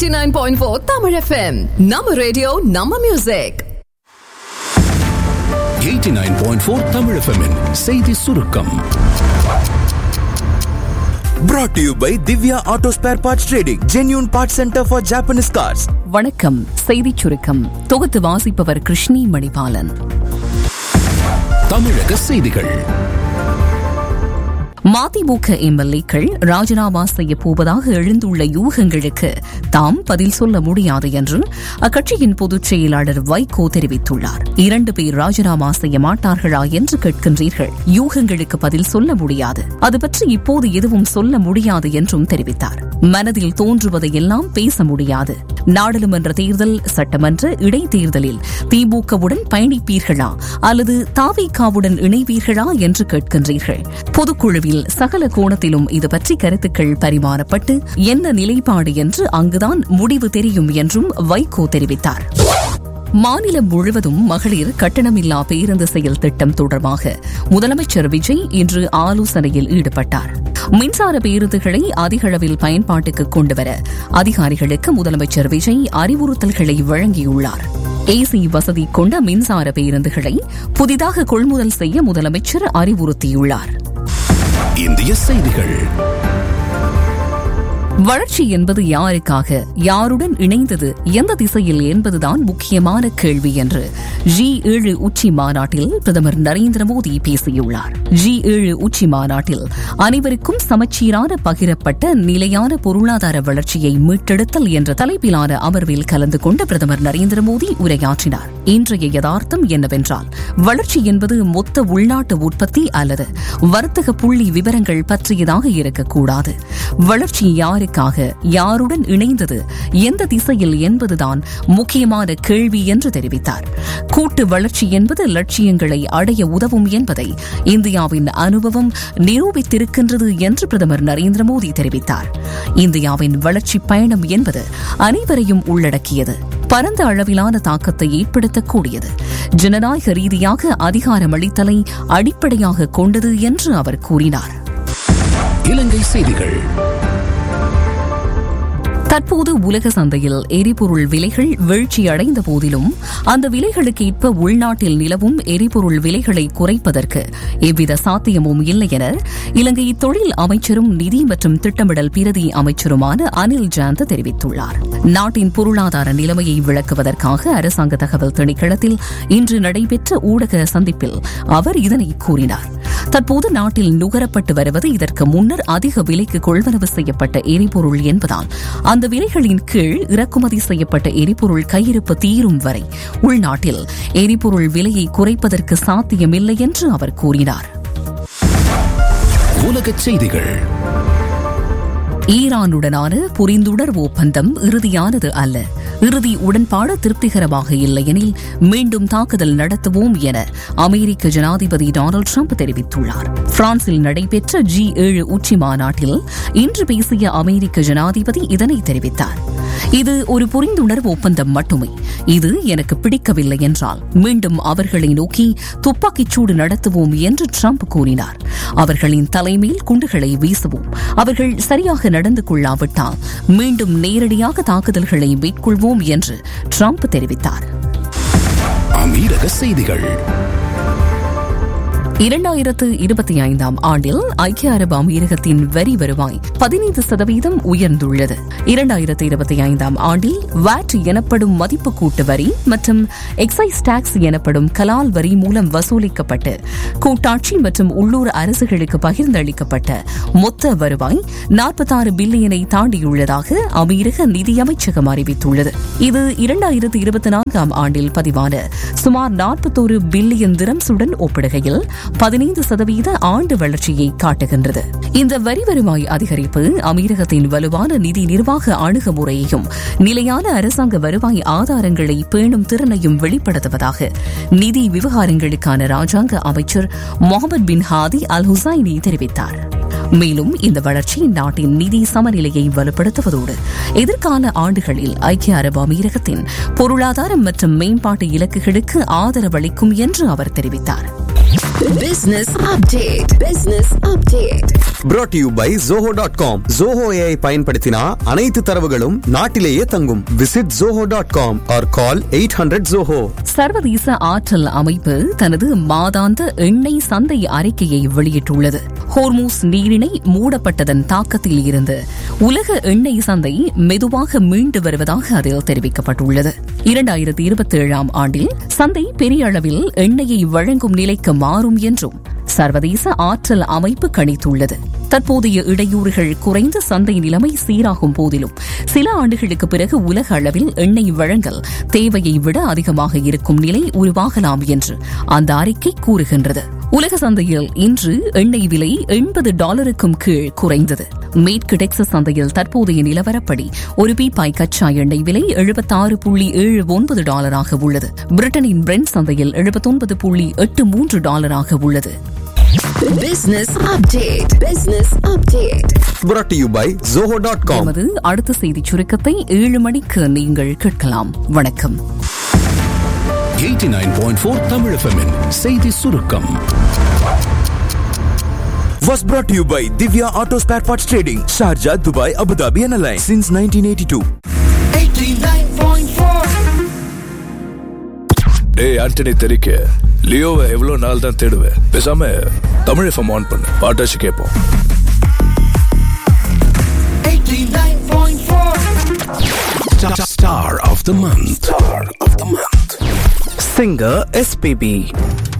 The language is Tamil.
89.4 Tamil FM. நம்ம ரேடியோ நம்ம மியூசிக் 89.4 தமிழ் FM -இன் செய்தி சுருக்கம் Brought to you by Divya Auto Spare Parts Trading, genuine parts center for Japanese cars. வணக்கம் செய்திச் சுருக்கம் தொகுத்து வாசிப்பவர் கிருஷ்ணி மணிபாலன் தமிழக செய்திகள் மதிமுக எம்எல்ஏக்கள் ராஜினாமா செய்ய போவதாக எழுந்துள்ள யூகங்களுக்கு தாம் பதில் சொல்ல முடியாது என்று அக்கட்சியின் பொதுச் செயலாளர் வைகோ தெரிவித்துள்ளார் இரண்டு பேர் ராஜினாமா செய்ய மாட்டார்களா என்று கேட்கின்றீர்கள் யூகங்களுக்கு பதில் சொல்ல முடியாது அது பற்றி இப்போது எதுவும் சொல்ல முடியாது என்றும் தெரிவித்தார் மனதில் தோன்றுவதையெல்லாம் பேச முடியாது நாடாளுமன்ற தேர்தல் சட்டமன்ற இடைத்தேர்தலில் திமுகவுடன் பயணிப்பீர்களா அல்லது தாவிகாவுடன் இணைவீர்களா என்று கேட்கின்றீர்கள் பொதுக்குழுவில் சகல கோணத்திலும் இது பற்றி கருத்துக்கள் பரிமாறப்பட்டு என்ன நிலைப்பாடு என்று அங்குதான் முடிவு தெரியும் என்றும் வைகோ தெரிவித்தார் மாநிலம் முழுவதும் மகளிர் கட்டணமில்லா பேருந்து செயல் திட்டம் தொடர்பாக முதலமைச்சர் விஜய் இன்று ஆலோசனையில் ஈடுபட்டார் மின்சார பேருந்துகளை அதிக அளவில் பயன்பாட்டுக்கு கொண்டுவர அதிகாரிகளுக்கு முதலமைச்சர் விஜய் அறிவுறுத்தல்களை வழங்கியுள்ளார் ஏசி வசதி கொண்ட மின்சார பேருந்துகளை புதிதாக கொள்முதல் செய்ய முதலமைச்சர் அறிவுறுத்தியுள்ளார் இந்திய செய்திகள் வளர்ச்சி என்பது யாருக்காக யாருடன் இணைந்தது எந்த திசையில் என்பதுதான் முக்கியமான கேள்வி என்று ஜி ஏழு உச்சி மாநாட்டில் பிரதமர் நரேந்திர மோடி பேசியுள்ளார் ஜி ஏழு உச்சி மாநாட்டில் அனைவருக்கும் சமச்சீரான பகிரப்பட்ட நிலையான பொருளாதார வளர்ச்சியை மீட்டெடுத்தல் என்ற தலைப்பிலான அமர்வில் கலந்து கொண்ட பிரதமர் நரேந்திர மோடி உரையாற்றினார் இன்றைய யதார்த்தம் என்னவென்றால் வளர்ச்சி என்பது மொத்த உள்நாட்டு உற்பத்தி அல்லது வர்த்தக புள்ளி விவரங்கள் பற்றியதாக இருக்கக்கூடாது வளர்ச்சி யாருக்காக யாருடன் இணைந்தது எந்த திசையில் என்பதுதான் முக்கியமான கேள்வி என்று தெரிவித்தார் கூட்டு வளர்ச்சி என்பது லட்சியங்களை அடைய உதவும் என்பதை இந்தியாவின் அனுபவம் நிரூபித்திருக்கின்றது என்று பிரதமர் நரேந்திர மோடி தெரிவித்தார் இந்தியாவின் வளர்ச்சி பயணம் என்பது அனைவரையும் உள்ளடக்கியது பரந்த அளவிலான தாக்கத்தை ஏற்படுத்தக்கூடியது ஜனநாயக ரீதியாக அதிகாரமளித்தலை அடிப்படையாக கொண்டது என்று அவர் கூறினார் இலங்கை செய்திகள் தற்போது உலக சந்தையில் எரிபொருள் விலைகள் வீழ்ச்சியடைந்த போதிலும் அந்த விலைகளுக்கு ஏற்ப உள்நாட்டில் நிலவும் எரிபொருள் விலைகளை குறைப்பதற்கு எவ்வித சாத்தியமும் இல்லை என இலங்கை தொழில் அமைச்சரும் நிதி மற்றும் திட்டமிடல் பிரதி அமைச்சருமான அனில் ஜாந்த தெரிவித்துள்ளார் நாட்டின் பொருளாதார நிலைமையை விளக்குவதற்காக அரசாங்க தகவல் திணைக்களத்தில் இன்று நடைபெற்ற ஊடக சந்திப்பில் அவர் இதனை கூறினார் தற்போது நாட்டில் நுகரப்பட்டு வருவது இதற்கு முன்னர் அதிக விலைக்கு கொள்வனவு செய்யப்பட்ட எரிபொருள் என்பதால் அந்த விலைகளின் கீழ் இறக்குமதி செய்யப்பட்ட எரிபொருள் கையிருப்பு தீரும் வரை உள்நாட்டில் எரிபொருள் விலையை குறைப்பதற்கு சாத்தியமில்லை என்று அவர் கூறினார் உலகச் செய்திகள் ஈரானுடனான புரிந்துணர்வு ஒப்பந்தம் இறுதியானது அல்ல இறுதி உடன்பாடு திருப்திகரமாக இல்லையெனில் மீண்டும் தாக்குதல் நடத்துவோம் என அமெரிக்க ஜனாதிபதி டொனால்டு ட்ரம்ப் தெரிவித்துள்ளார் பிரான்சில் நடைபெற்ற ஜி ஏழு உச்சி மாநாட்டில் இன்று பேசிய அமெரிக்க ஜனாதிபதி இதனை தெரிவித்தார் இது ஒரு புரிந்துணர்வு ஒப்பந்தம் மட்டுமே இது எனக்கு பிடிக்கவில்லை என்றால் மீண்டும் அவர்களை நோக்கி துப்பாக்கிச் சூடு நடத்துவோம் என்று ட்ரம்ப் கூறினார் அவர்களின் தலைமையில் குண்டுகளை வீசுவோம் அவர்கள் சரியாக நடந்து கொள்ளாவிட்டால் மீண்டும் நேரடியாக தாக்குதல்களை மேற்கொள்வோம் என்று ட்ரம்ப் தெரிவித்தார் அமீரக செய்திகள் இரண்டாயிரத்து இருபத்தி ஐந்தாம் ஆண்டில் ஐக்கிய அரபு அமீரகத்தின் வரி வருவாய் பதினைந்து சதவீதம் உயர்ந்துள்ளது இரண்டாயிரத்து இருபத்தி ஐந்தாம் ஆண்டில் வாட் எனப்படும் மதிப்பு கூட்டு வரி மற்றும் எக்ஸைஸ் டாக்ஸ் எனப்படும் கலால் வரி மூலம் வசூலிக்கப்பட்டு கூட்டாட்சி மற்றும் உள்ளூர் அரசுகளுக்கு பகிர்ந்தளிக்கப்பட்ட மொத்த வருவாய் நாற்பத்தாறு பில்லியனை தாண்டியுள்ளதாக அமீரக நிதியமைச்சகம் அறிவித்துள்ளது இது இரண்டாயிரத்து இருபத்தி நான்காம் ஆண்டில் பதிவான சுமார் நாற்பத்தோரு பில்லியன் திரம்சுடன் ஒப்பிடுகையில் பதினைந்து சதவீத ஆண்டு வளர்ச்சியை காட்டுகின்றது இந்த வரி வருவாய் அதிகரிப்பு அமீரகத்தின் வலுவான நிதி நிர்வாக அணுகுமுறையையும் நிலையான அரசாங்க வருவாய் ஆதாரங்களை பேணும் திறனையும் வெளிப்படுத்துவதாக நிதி விவகாரங்களுக்கான ராஜாங்க அமைச்சர் முகமது பின் ஹாதி அல் ஹுசைனி தெரிவித்தார் மேலும் இந்த வளர்ச்சி நாட்டின் நிதி சமநிலையை வலுப்படுத்துவதோடு எதிர்கால ஆண்டுகளில் ஐக்கிய அரபு அமீரகத்தின் பொருளாதாரம் மற்றும் மேம்பாட்டு இலக்குகளுக்கு ஆதரவளிக்கும் என்று அவர் தெரிவித்தார் Business update. Business update. brought to you by zoho dot com Zoho AI பயன்படுத்தினா அனைத்து தரவுகளும் நாட்டிலேயே தங்கும் visit zoho dot com or call eight hundred Zoho சர்வதேச ஆற்றல் அமைப்பு தனது மாதாந்த எண்ணெய் சந்தை அறிக்கையை வெளியிட்டுள்ளது ஹோர்மூஸ் நீரிணை மூடப்பட்டதன் தாக்கத்தில் இருந்து உலக எண்ணெய் சந்தை மெதுவாக மீண்டு வருவதாக அதில் தெரிவிக்கப்பட்டுள்ளது இரண்டாயிரத்தி இருபத்தி ஏழாம் ஆண்டில் சந்தை பெரிய அளவில் எண்ணெயை வழங்கும் நிலைக்கு மாறும் என்றும் சர்வதேச ஆற்றல் அமைப்பு கணித்துள்ளது தற்போதைய இடையூறுகள் குறைந்த சந்தை நிலைமை சீராகும் போதிலும் சில ஆண்டுகளுக்கு பிறகு உலக அளவில் எண்ணெய் வழங்கல் தேவையை விட அதிகமாக இருக்கும் நிலை உருவாகலாம் என்று அந்த அறிக்கை கூறுகின்றது உலக சந்தையில் இன்று எண்ணெய் விலை எண்பது டாலருக்கும் கீழ் குறைந்தது மேற்கு டெக்சஸ் சந்தையில் தற்போதைய நிலவரப்படி ஒரு பீப்பாய் கச்சா எண்ணெய் விலை எழுபத்தாறு புள்ளி ஏழு ஒன்பது டாலராக உள்ளது பிரிட்டனின் பிரெண்ட் சந்தையில் எழுபத்தொன்பது புள்ளி எட்டு மூன்று டாலராக உள்ளது Business update. Business update. brought to you by zoho dot com எமது அடுத்த செய்திச் சுருக்கத்தை ஏழு மணிக்கு நீங்கள் கேட்கலாம் வணக்கம் 89.4 தமிழ் எஃப்எம்மின் செய்தி சுருக்கம் was brought to you by Divya Auto Spare Parts Trading, Sharjah, Dubai, Abu Dhabi and Alliance since 1982. டேய் ஆண்டனி தெரிக்க லியோவை எவ்வளவு நாள் தான் தேடுவேன் பேசாம தமிழ் எஃப்எம் ஆன் பண்ணு பாட்டாச்சு கேட்போம் Star of the month. Star of the month. Singer SPB